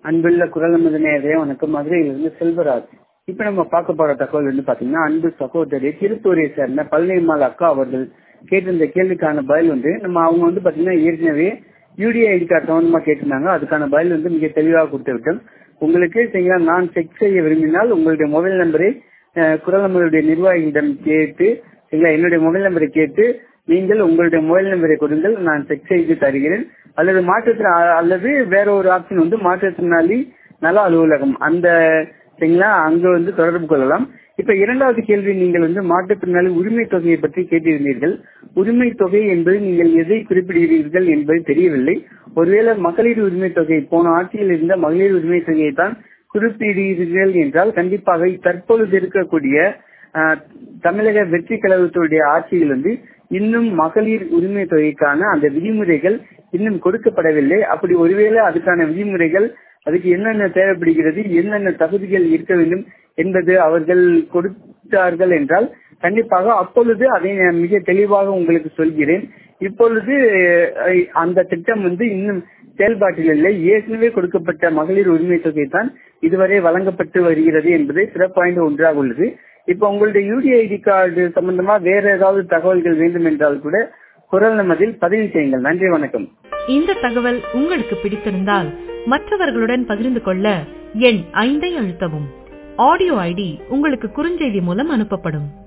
அன்புள்ள குரல் நேரே வணக்கம் மதுரையிலிருந்து செல்வராஜ் இப்ப நம்ம பார்க்க போற தகவல் வந்து பாத்தீங்கன்னா அன்பு சகோதரி திருப்பூரை சேர்ந்த பழனிமால் அக்கா அவர்கள் கேட்டிருந்த கேள்விக்கான பதில் வந்து நம்ம அவங்க வந்து பாத்தீங்கன்னா ஏற்கனவே யூடிஐ ஐடி கார்டு சம்பந்தமா கேட்டிருந்தாங்க அதுக்கான பதில் வந்து மிக தெளிவாக கொடுத்து விட்டோம் உங்களுக்கு சரிங்களா நான் செக் செய்ய விரும்பினால் உங்களுடைய மொபைல் நம்பரை குரல் நம்பருடைய நிர்வாகிகளிடம் கேட்டு சரிங்களா என்னுடைய மொபைல் நம்பரை கேட்டு நீங்கள் உங்களுடைய மொபைல் நம்பரை கொடுங்கள் நான் செக் செய்து தருகிறேன் அல்லது மாற்றத்தின அல்லது வேற ஒரு ஆப்ஷன் வந்து மாற்றுத்திறனாளி நல அலுவலகம் அந்த சரிங்களா அங்க வந்து தொடர்பு கொள்ளலாம் இப்ப இரண்டாவது கேள்வி நீங்கள் வந்து மாற்றுத்திறனாளி உரிமை தொகையை பற்றி கேட்டிருந்தீர்கள் உரிமை தொகை என்பது நீங்கள் எதை குறிப்பிடுகிறீர்கள் என்பது தெரியவில்லை ஒருவேளை மகளிர் உரிமை தொகை போன ஆட்சியில் இருந்த மகளிர் உரிமை தொகையை தான் குறிப்பிடுகிறீர்கள் என்றால் கண்டிப்பாக தற்பொழுது இருக்கக்கூடிய தமிழக வெற்றி கழகத்துடைய ஆட்சியில் வந்து இன்னும் மகளிர் உரிமை தொகைக்கான அந்த விதிமுறைகள் இன்னும் கொடுக்கப்படவில்லை அப்படி ஒருவேளை அதுக்கான விதிமுறைகள் அதுக்கு என்னென்ன தேவைப்படுகிறது என்னென்ன தகுதிகள் இருக்க வேண்டும் என்பது அவர்கள் கொடுத்தார்கள் என்றால் கண்டிப்பாக அப்பொழுது அதை நான் மிக தெளிவாக உங்களுக்கு சொல்கிறேன் இப்பொழுது அந்த திட்டம் வந்து இன்னும் செயல்பாட்டில் இல்லை ஏற்கனவே கொடுக்கப்பட்ட மகளிர் உரிமை தொகை தான் இதுவரை வழங்கப்பட்டு வருகிறது என்பது சிறப்பாய்ந்த ஒன்றாக உள்ளது இப்ப உங்களுடைய யூடிஐடி கார்டு சம்பந்தமா வேற ஏதாவது தகவல்கள் வேண்டும் என்றால் கூட குரல் நமதில் பதிவு செய்யுங்கள் நன்றி வணக்கம் இந்த தகவல் உங்களுக்கு பிடித்திருந்தால் மற்றவர்களுடன் பகிர்ந்து கொள்ள எண் ஐந்தை அழுத்தவும் ஆடியோ ஐடி உங்களுக்கு குறுஞ்செய்தி மூலம் அனுப்பப்படும்